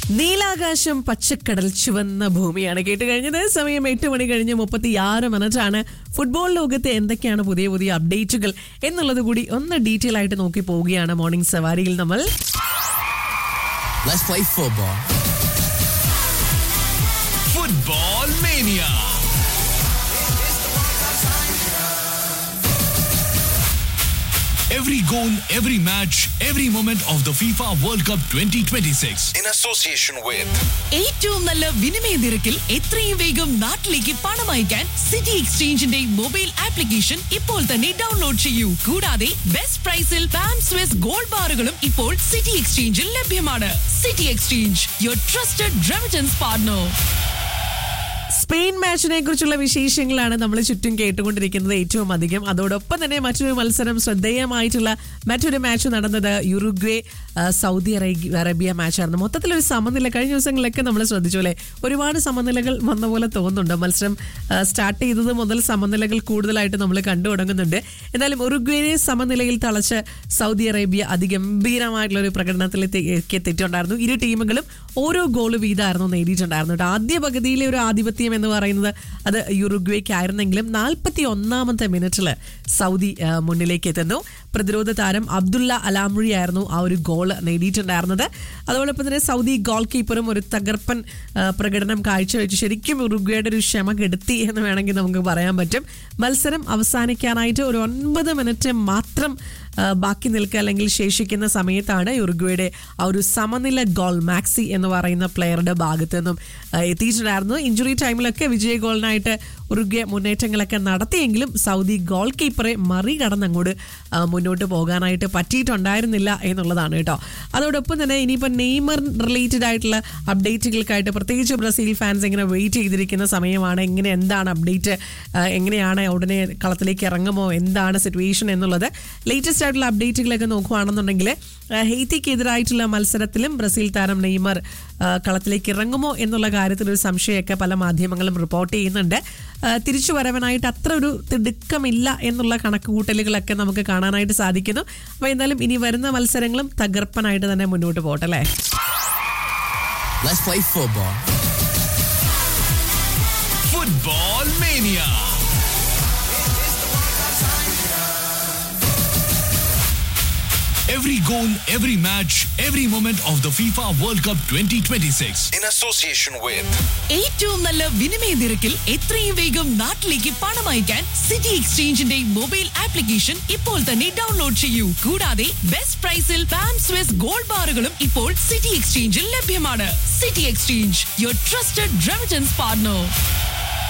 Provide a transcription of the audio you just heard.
നീലാകാശം പച്ചക്കടൽ ചുവന്ന ഭൂമിയാണ് കേട്ട് കഴിഞ്ഞത് സമയം എട്ട് മണി കഴിഞ്ഞ് മുപ്പത്തി ആറ് മിനിറ്റാണ് ഫുട്ബോൾ ലോകത്തെ എന്തൊക്കെയാണ് പുതിയ പുതിയ അപ്ഡേറ്റുകൾ എന്നുള്ളത് കൂടി ഒന്ന് ഡീറ്റെയിൽ ആയിട്ട് നോക്കി പോവുകയാണ് മോർണിംഗ് സവാരിയിൽ നമ്മൾ Let's play football. Football Mania. Every goal, every match, every moment of the FIFA World Cup 2026. in association with ഏറ്റവും നല്ല വിനിമയ നിരക്കിൽ എത്രയും വേഗം നാട്ടിലേക്ക് പണം അയക്കാൻ സിറ്റി എക്സ്ചേഞ്ചിന്റെ മൊബൈൽ ആപ്ലിക്കേഷൻ ഇപ്പോൾ തന്നെ ഡൗൺലോഡ് ചെയ്യൂ കൂടാതെ ബെസ്റ്റ് പ്രൈസിൽ പാം സ്വിസ് ഗോൾഡ് ബാറുകളും ഇപ്പോൾ സിറ്റി എക്സ്ചേഞ്ചിൽ ലഭ്യമാണ് city exchange your trusted remittance partner Spain മാച്ചിനെ കുറിച്ചുള്ള വിശേഷങ്ങളാണ് നമ്മൾ ചുറ്റും കേട്ടുകൊണ്ടിരിക്കുന്നത് ഏറ്റവും അധികം അതോടൊപ്പം തന്നെ മറ്റൊരു മത്സരം ശ്രദ്ധേയമായിട്ടുള്ള മറ്റൊരു മാച്ച് നടന്നത് യുറുഗ്വേ ആ, സൗദി അറേബ്യ അറേബ്യ മാച്ചായിരുന്നു മൊത്തത്തിലൊരു സമനില കഴിഞ്ഞ ദിവസങ്ങളിലൊക്കെ നമ്മൾ ശ്രദ്ധിച്ചു അല്ലേ ഒരുപാട് സമനിലകൾ വന്ന പോലെ തോന്നുന്നുണ്ട് മത്സരം ആ, സ്റ്റാർട്ട് ചെയ്തത് മുതൽ സമനിലകൾ കൂടുതലായിട്ട് നമ്മൾ കണ്ടു തുടങ്ങുന്നുണ്ട് എന്നാലും ഉറുഗ്വേനെ സമനിലയിൽ തളച്ച് സൗദി അറേബ്യ അതിഗംഭീരമായിട്ടുള്ള ഒരു പ്രകടനത്തിലേക്ക് എത്തിയിട്ടുണ്ടായിരുന്നു ഇരു ടീമുകളും ഓരോ ഗോൾ വീതമായിരുന്നു നേടിയിട്ടുണ്ടായിരുന്നു കേട്ടോ ആദ്യ പകുതിയിലെ ഒരു ആധിപത്യം എന്ന് പറയുന്നത് അത് യുറുഗ്വേക്ക് ആയിരുന്നെങ്കിലും നാൽപ്പത്തി ഒന്നാമത്തെ മിനിറ്റിൽ സൗദി ആ, മുന്നിലേക്ക് എത്തുന്നു പ്രതിരോധ താരം അബ്ദുള്ള അലാമുഴി ആയിരുന്നു ആ ഒരു ഗോൾ നേടിയിട്ടുണ്ടായിരുന്നത് അതോടൊപ്പം തന്നെ സൗദി ഗോൾ കീപ്പറും ഒരു തകർപ്പൻ ആ, പ്രകടനം കാഴ്ചവെച്ച് ശരിക്കും ഉറുഗ്വേയുടെ ഒരു ക്ഷമ കെടുത്തി എന്ന് വേണമെങ്കിൽ നമുക്ക് പറയാൻ പറ്റും മത്സരം അവസാനിക്കാനായിട്ട് ഒരു ഒൻപത് മിനിറ്റ് മാത്രം ആ, ബാക്കി നിൽക്കുക അല്ലെങ്കിൽ ശേഷിക്കുന്ന സമയത്താണ് ഉറുഗ്വയുടെ ആ ഒരു സമനില ഗോൾ മാക്സി എന്ന് പറയുന്ന പ്ലെയറുടെ ഭാഗത്തു നിന്നും ആ, എത്തിയിട്ടുണ്ടായിരുന്നു ഇഞ്ചുറി ടൈമിലൊക്കെ വിജയ ഗോളിനായിട്ട് ഉറുഗ്വ മുന്നേറ്റങ്ങളൊക്കെ നടത്തിയെങ്കിലും സൗദി ഗോൾ കീപ്പറെ മറികടന്ന് അങ്ങോട്ട് ആ, മുന്നോട്ട് പോകാനായിട്ട് പറ്റിയിട്ടുണ്ടായിരുന്നില്ല എന്നുള്ളതാണ് കേട്ടോ അതോടൊപ്പം തന്നെ ഇനിയിപ്പോൾ നെയ്മർ റിലേറ്റഡ് ആയിട്ടുള്ള അപ്ഡേറ്റുകൾക്കായിട്ട് പ്രത്യേകിച്ച് ബ്രസീൽ ഫാൻസ് ഇങ്ങനെ വെയിറ്റ് ചെയ്തിരിക്കുന്ന സമയമാണ് എങ്ങനെ എന്താണ് അപ്ഡേറ്റ് എങ്ങനെയാണ് ഉടനെ കളത്തിലേക്ക് ഇറങ്ങുമോ എന്താണ് സിറ്റുവേഷൻ എന്നുള്ളത് ലേറ്റസ്റ്റ് ആയിട്ടുള്ള അപ്ഡേറ്റുകളൊക്കെ നോക്കുകയാണെന്നുണ്ടെങ്കിൽ ആ, ഹെയ്ത്തിക്കെതിരായിട്ടുള്ള മത്സരത്തിലും ബ്രസീൽ താരം നെയ്മർ ആ, കളത്തിലേക്ക് ഇറങ്ങുമോ എന്നുള്ള കാര്യത്തിൽ ഒരു സംശയമൊക്കെ പല മാധ്യമങ്ങളും റിപ്പോർട്ട് ചെയ്യുന്നുണ്ട് ആ, തിരിച്ചു വരവനായിട്ട് അത്ര ഒരു തിടുക്കമില്ല എന്നുള്ള കണക്കുകൂട്ടലുകളൊക്കെ നമുക്ക് കാണാനായിട്ട് സാധിക്കുന്നു അപ്പോൾ എന്തായാലും ഇനി വരുന്ന മത്സരങ്ങളും തകർപ്പനായിട്ട് തന്നെ മുന്നോട്ട് പോകട്ടെ അല്ലേ Let's play football. Football Mania. Every goal, every match, every moment of the FIFA World Cup 2026. in association with ഏറ്റവും നല്ല വിനിമയ നിരക്കിൽ എത്രയും വേഗം നാട്ടിലേക്ക് പണം അയക്കാൻ സിറ്റി എക്സ്ചേഞ്ചിന്റെ മൊബൈൽ ആപ്ലിക്കേഷൻ ഇപ്പോൾ തന്നെ ഡൗൺലോഡ് ചെയ്യൂ കൂടാതെ ബെസ്റ്റ് പ്രൈസിൽ പാം സ്വിസ് ഗോൾഡ് ബാറുകളും ഇപ്പോൾ സിറ്റി എക്സ്ചേഞ്ചിൽ ലഭ്യമാണ് city exchange your trusted remittance partner